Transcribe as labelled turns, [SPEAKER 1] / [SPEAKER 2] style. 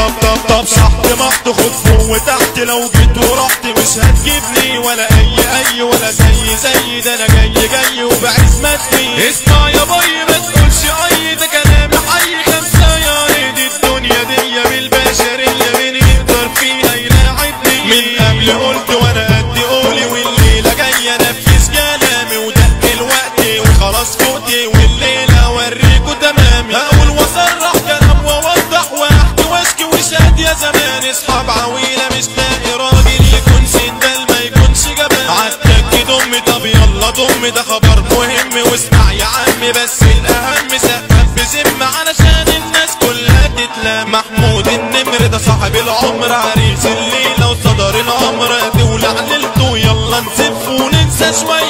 [SPEAKER 1] طب طب طب صحت محت خد فوق وتحت لو جيت ورحت مش هتجيبني ولا اي اي ولا زي زي ده انا جاي جاي وبعز مدني اسمع يا باي ما تقولش اي ده كلامي حي خمسة يا ريت الدنيا دي بالبشرية مين يقدر فيها يلاعبني من قبل قلت وانا قد قولي والليلة جاية انفذ كلامي ودق الوقت وخلاص فوقتي والليلة اوريكوا تمامي اقول واصرح كلام واوضح واحكي واشكي وشاد يا زمان اصحاب عويلة مش لاقي راجل يكون سندال ما يكونش جبان عالتك دم طب يلا دم ده خبر مهم واسمع يا عم بس الاهم سقف بذمة علشان الناس كلها تتلام محمود النمر ده صاحب العمر عريس الليلة وصدر الامر تولع ليلته يلا نسف وننسى شوية